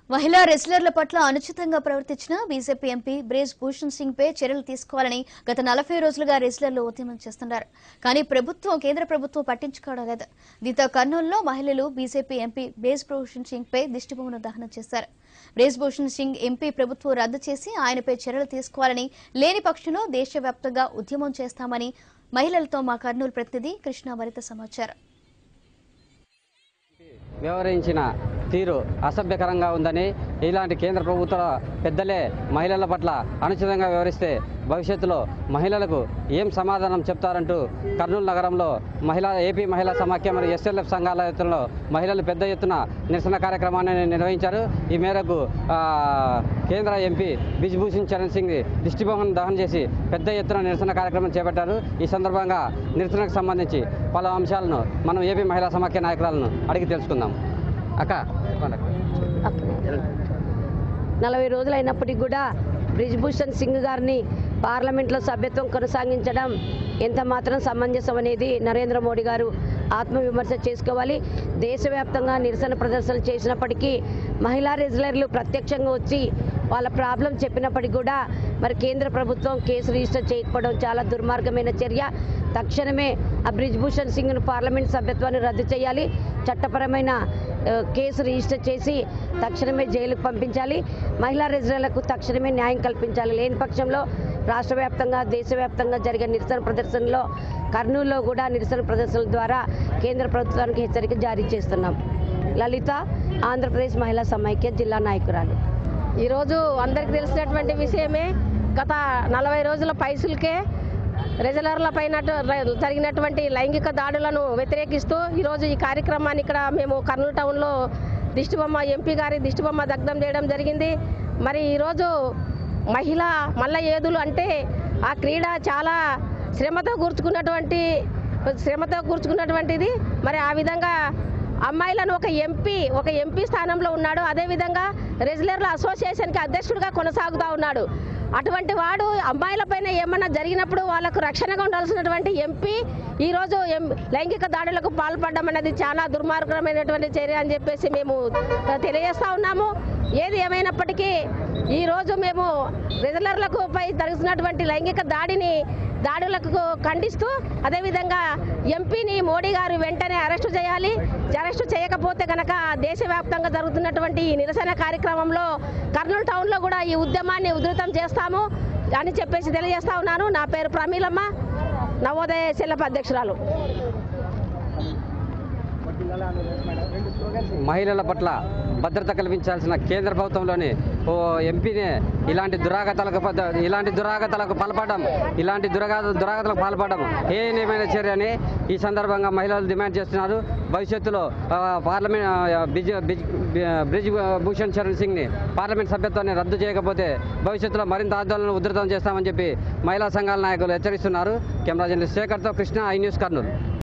మహిళా రెస్లర్ల పట్ల అనుచితంగా ప్రవర్తించిన బీజేపీ ఎంపీ బ్రేజ్ భూషణ్ సింగ్ పై చర్యలు తీసుకోవాలని గత నలభై రోజులుగా రెస్లర్లు ఉద్యమం చేస్తున్నారు కానీ ప్రభుత్వం కేంద్ర ప్రభుత్వం పట్టించుకోవడం లేదు దీంతో కర్నూలులో మహిళలు బీజేపీ ఎంపీ బ్రేజ్ భూషణ్ సింగ్ పై దిష్టిబొమ్మను దహనం చేశారు బ్రేజ్ భూషణ్ సింగ్ ఎంపీ ప్రభుత్వం రద్దు చేసి ఆయనపై చర్యలు తీసుకోవాలని లేని పక్షంలో దేశవ్యాప్తంగా ఉద్యమం చేస్తామని మహిళలతో మా కర్నూలు ప్రతినిధి కృష్ణ మరింత సమాచారం వ్యవహరించిన తీరు అసభ్యకరంగా ఉందని ఇలాంటి కేంద్ర ప్రభుత్వ పెద్దలే మహిళల పట్ల అనుచితంగా వ్యవహరిస్తే భవిష్యత్తులో మహిళలకు ఏం సమాధానం చెప్తారంటూ కర్నూలు నగరంలో మహిళా ఏపీ మహిళా సమాఖ్య మరియు ఎస్ఎల్ఎఫ్ సంఘాల ఎత్తులో మహిళలు పెద్ద ఎత్తున నిరసన కార్యక్రమాన్ని నిర్వహించారు ఈ మేరకు ఆ, కేంద్ర ఎంపీ బిజ్భూషణ్ చరణ్ సింగ్ దిష్టిబొమ్మను దహనం చేసి పెద్ద ఎత్తున నిరసన కార్యక్రమం చేపట్టారు ఈ సందర్భంగా నిరసనకు సంబంధించి పలు అంశాలను మనం ఏపీ మహిళా సమాఖ్య నాయకురాలను అడిగి తెలుసుకుందాం అక్క చెప్పండి అక్క. నలభై రోజులైనప్పటికీ కూడా బ్రిజ్భూషణ్ సింగ్ గారిని పార్లమెంట్లో సభ్యత్వం కొనసాగించడం ఎంత మాత్రం సమంజసం అనేది నరేంద్ర మోడీ గారు ఆత్మవిమర్శ చేసుకోవాలి దేశవ్యాప్తంగా నిరసన ప్రదర్శనలు చేసినప్పటికీ మహిళా రెజ్లర్లు ప్రత్యక్షంగా వచ్చి వాళ్ళ ప్రాబ్లం చెప్పినప్పటికీ కూడా మరి కేంద్ర ప్రభుత్వం కేసు రిజిస్టర్ చేయకపోవడం చాలా దుర్మార్గమైన చర్య తక్షణమే ఆ బ్రిజ్భూషణ్ సింగ్ను పార్లమెంట్ సభ్యత్వాన్ని రద్దు చేయాలి చట్టపరమైన ఆ, కేసు రిజిస్టర్ చేసి తక్షణమే జైలుకు పంపించాలి మహిళా రెజ్లర్లకు తక్షణమే న్యాయం కల్పించాలి లేని పక్షంలో రాష్ట్ర వ్యాప్తంగా దేశవ్యాప్తంగా జరిగే నిరసన ప్రదర్శనలో కర్నూలులో కూడా నిరసన ప్రదర్శనల ద్వారా కేంద్ర ప్రభుత్వానికి హెచ్చరిక జారీ చేస్తున్నాం లలిత ఆంధ్రప్రదేశ్ మహిళా సమైక్య జిల్లా నాయకురాలు ఈరోజు అందరికి తెలిసినటువంటి విషయమే గత నలభై రోజుల పైసలకే రెజలర్ల పైన జరిగినటువంటి లైంగిక దాడులను వ్యతిరేకిస్తూ ఈరోజు ఈ కార్యక్రమాన్ని ఇక్కడ మేము కర్నూలు టౌన్లో దిష్టిబొమ్మ ఎంపీ గారి దిష్టిబొమ్మ దగ్ధం చేయడం జరిగింది మరి ఈరోజు మహిళ మల్ల ఏదులు అంటే ఆ క్రీడ చాలా శ్రమతో కూర్చుకున్నటువంటి శ్రమతో కూర్చుకున్నటువంటిది మరి ఆ విధంగా అమ్మాయిలను ఒక ఎంపీ ఒక ఎంపీ స్థానంలో ఉన్నాడు అదేవిధంగా రెజ్లర్ల అసోసియేషన్కి అధ్యక్షుడిగా కొనసాగుతూ ఉన్నాడు అటువంటి వాడు అమ్మాయిలపైన ఏమన్నా జరిగినప్పుడు వాళ్ళకు రక్షణగా ఉండాల్సినటువంటి ఎంపీ ఈరోజు ఎం లైంగిక దాడులకు పాల్పడడం అనేది చాలా దుర్మార్గమైనటువంటి చర్య అని చెప్పేసి మేము తెలియజేస్తా ఉన్నాము ఏది ఏమైనప్పటికీ ఈరోజు మేము రెజ్లర్లకు పై జరుగుతున్నటువంటి లైంగిక దాడిని దాడులకు ఖండిస్తూ అదేవిధంగా ఎంపీని మోడీ గారు వెంటనే అరెస్టు చేయాలి అరెస్టు చేయకపోతే కనుక దేశవ్యాప్తంగా జరుగుతున్నటువంటి ఈ నిరసన కార్యక్రమంలో కర్నూలు టౌన్లో కూడా ఈ ఉద్యమాన్ని ఉధృతం చేస్తాము అని చెప్పేసి తెలియజేస్తా ఉన్నాను నా పేరు ప్రమీలమ్మ నవోదయ సెల్లప అధ్యక్షురాలు మహిళల పట్ల భద్రత కల్పించాల్సిన కేంద్ర ప్రభుత్వంలోని ఓ ఎంపీని ఇలాంటి దురాగతాలకు పద- ఇలాంటి దురాగతాలకు పాల్పడడం ఇలాంటి దురాగ దురాగతాలకు పాల్పడడం ఏ నియమైన చర్య అని ఈ సందర్భంగా మహిళలు డిమాండ్ చేస్తున్నారు భవిష్యత్తులో ఆ, పార్లమెంట్ ఆ, బిజ్ బిజ్ బ్రిజ్ భూషణ్ చరణ్ సింగ్ని పార్లమెంట్ సభ్యత్వాన్ని రద్దు చేయకపోతే భవిష్యత్తులో మరింత ఆందోళనలు ఉధృతం చేస్తామని చెప్పి మహిళా సంఘాల నాయకులు హెచ్చరిస్తున్నారు కెమెరా జర్నలిస్ట్ శేఖర్తో కృష్ణ ఐ న్యూస్ కర్నూలు